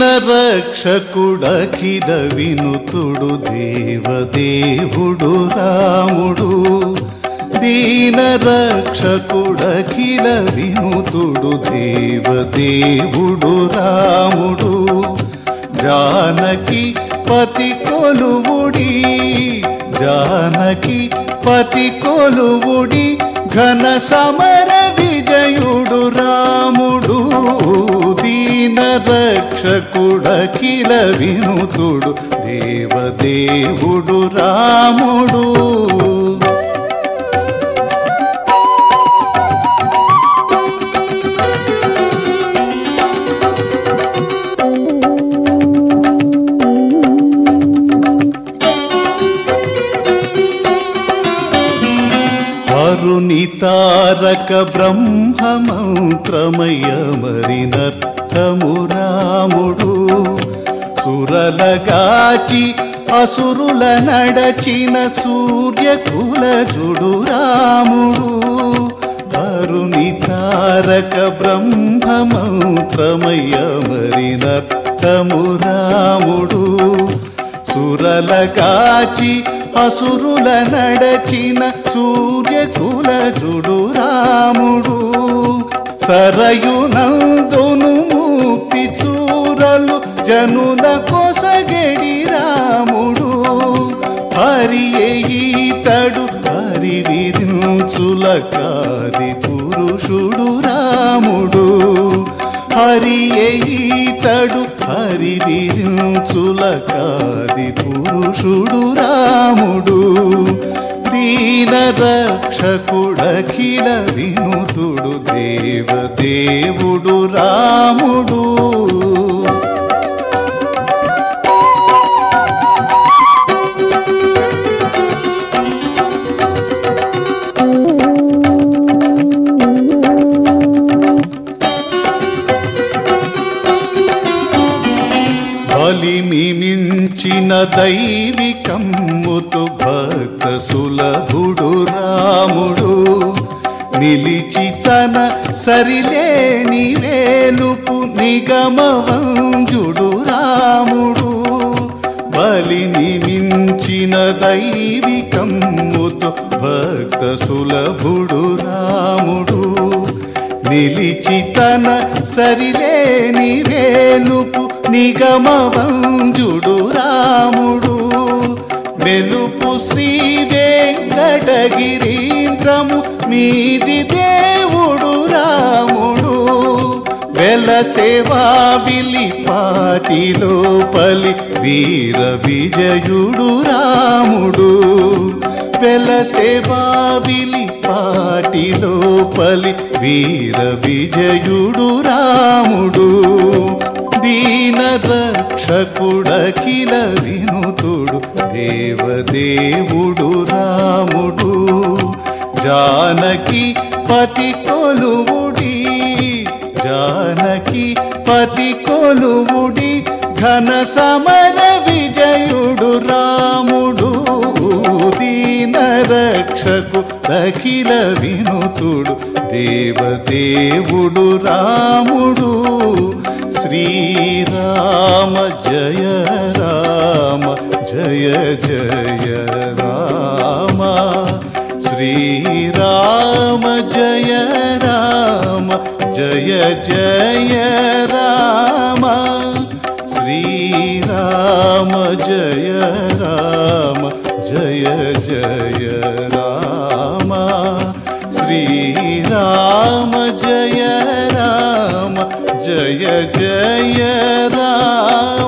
దీన రక్షకుడఖిల వినుతుడు దేవదేవుడు రాముడు దీన రక్షకుడఖిల వినుతుడు దేవదేవుడు రాముడు జానకి పతి కొలువుడి జానకి పతి కొలువుడి ఘన సమర విజయుడు రాముడు దీన రక్షకుడఖిల వినుతుడు దేవదేవుడు రాముడు వరుని తారక బ్రహ్మమంత్రమయ మరినర్థము రాముడు సురలగాచి అసురుల నడచిన సూర్యకులజుడు రాముడు వరుని తారక బ్రహ్మమంత్రమయ మరినర్థము రాముడు సురలగాచి అసురుల నడచిన సూర్యకులజుడు రాముడు సరయునందును ముక్తి చూరలు జనుల కొసగడి రాముడు హరి ఈతడు హరి విరించుల కాది పురుషుడు రాముడు హరి ఈతడు హరి విరించుల కాది పురుషుడు రాముడు దీన రక్షకుడఖిల వినుతుడు దేవదేవుడు రాముడు బలిమి మించిన దైవికమ్ముతు భక్త సులభుడు రాముడు నిలిచి తన సరిలేని వేలుపు నిగమవంజుడు రాముడు బలిని మించిన దైవికమ్ముతు భక్త సులభుడు రాముడు నిలిచి తన సరిలేని వేలుపు నిగమవంజుడు రాముడు మెలుపు శ్రీ వెంకటగిరీంద్రము మీది దేవుడు రాముడు వెల సేవా విలిపాటిలో పలి వీర విజయుడు రాముడు వెల సేవా విలిపాటిలో పలి వీర విజయుడు రాముడు దీన రక్షకుడఖిల వినుతుడు దేవదేవుడు రాముడు జానకి పతి కొలువుడి జానకి పతి కొలువుడి ఘన సమర విజయుడు రాముడు దీన రక్షకు దఖిల వినుతుడు దేవదేవుడు రాముడు శ్రీరామ జయ రామ జయ జయ రామ శ్రీరామ జయ రామ జయ జయ రామ శ్రీరామ జయ రామ జయ జయ రామ శ్రీరామ జయ రామ జయ జయ రామ